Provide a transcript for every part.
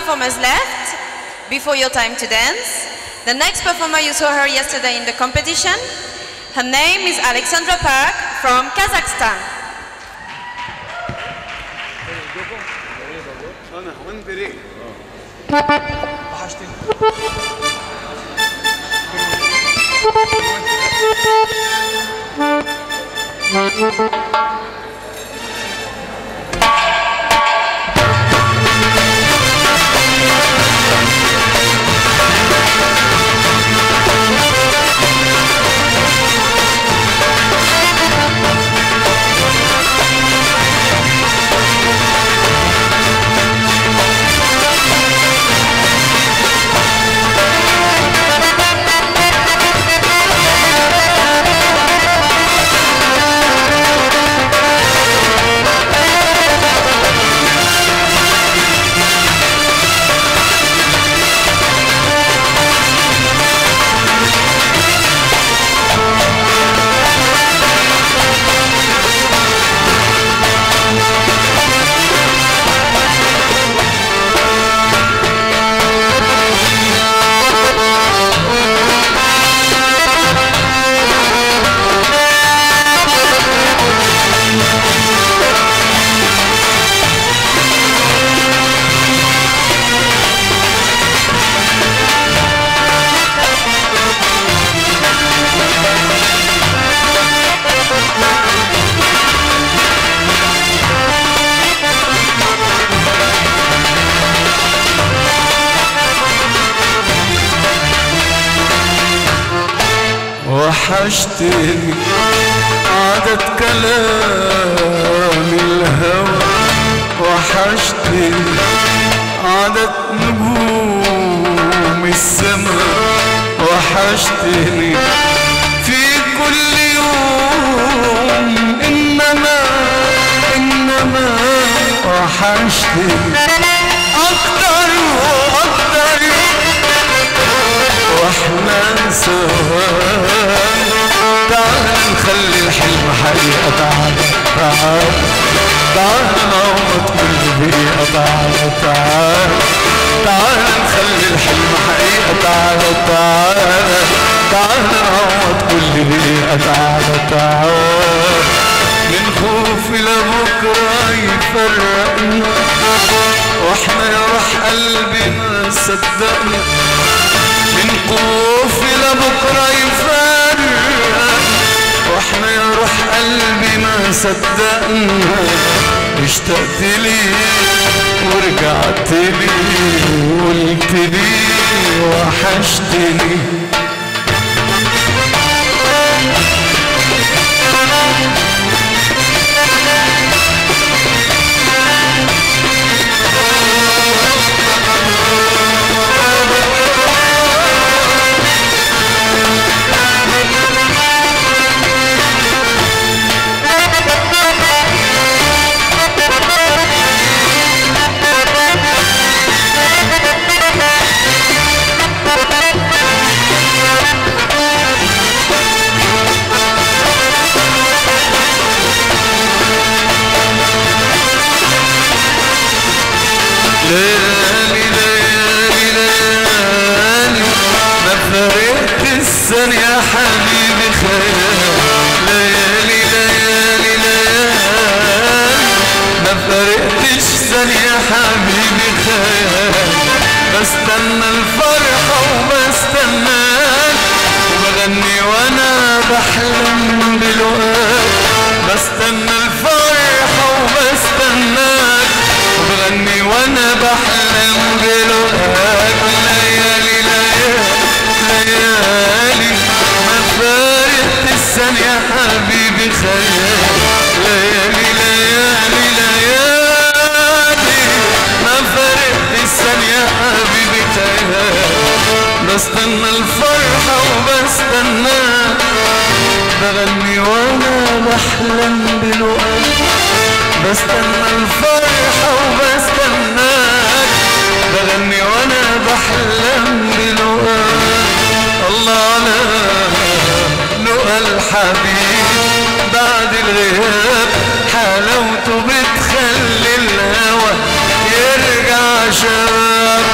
performers left before your time to dance. The next performer you saw her yesterday in the competition. Her name is Alexandra Park from Kazakhstan. انا وانت ليه؟ وحشتني عادت كلام الهوى وحشتني عادت نجوم السماء وحشتني في كل يوم إنما إنما وحشتني أكتر وأكتر واحنا سوا تعال نخلي الحلم حقيقة تعال تعال تعال نعوض كل دقيقة تعال تعال تعال نخلي الحلم حقيقة تعال تعال تعال نعوض كل دقيقة تعال تعال من خوف لبكرة يفرقنا واحنا يا روح قلبي ما صدقنا من خوف لبكرة يفرق واحنا يا روح قلبي ما صدقنا اشتقت لي ورجعت لي وقلت لي وحشتني ليالي ليالي ليالي ما فرقت السنة يا حبيبي خيال ليالي ليالي ليالي ما فرقتش سنة يا حبيبي خيال بستنى الفرحة وبستناك وبغني وانا بحلم بالوقت بستنى الفرحة وبستناك وبغني وانا بحلم بالوقت ليالي ليالي ليالي ما فارقت السنة يا حبيبي خيال ليالي ليالي ليالي ما فارقت السنة يا حبيبي خيال بستنى الفرحة وبستناك بغني وانا بحلم بالوقت بستنى الفرحة وبستناك بغني وانا بحلم بالوقت الله على لقى الحبيب بعد الغياب حلاوته بتخلي الهوى يرجع شباب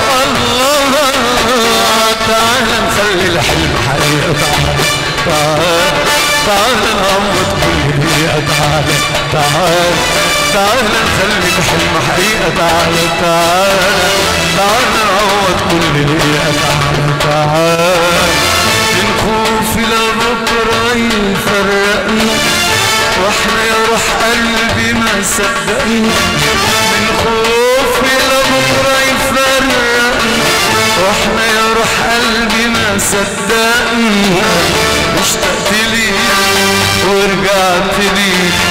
دقيقة تعال تعال تعال نعوض كل دقيقة تعال تعال تعال نخلي الحلم حقيقة تعال تعال تعال نعوض كل دقيقة تعال تعال من خوفي لبكرة يفرقنا واحنا يا روح قلبي ما صدقنا من خوفي لبكرة يفرقنا واحنا يا روح قلبي ما صدقنا اشتقت ليك ورجعت ليك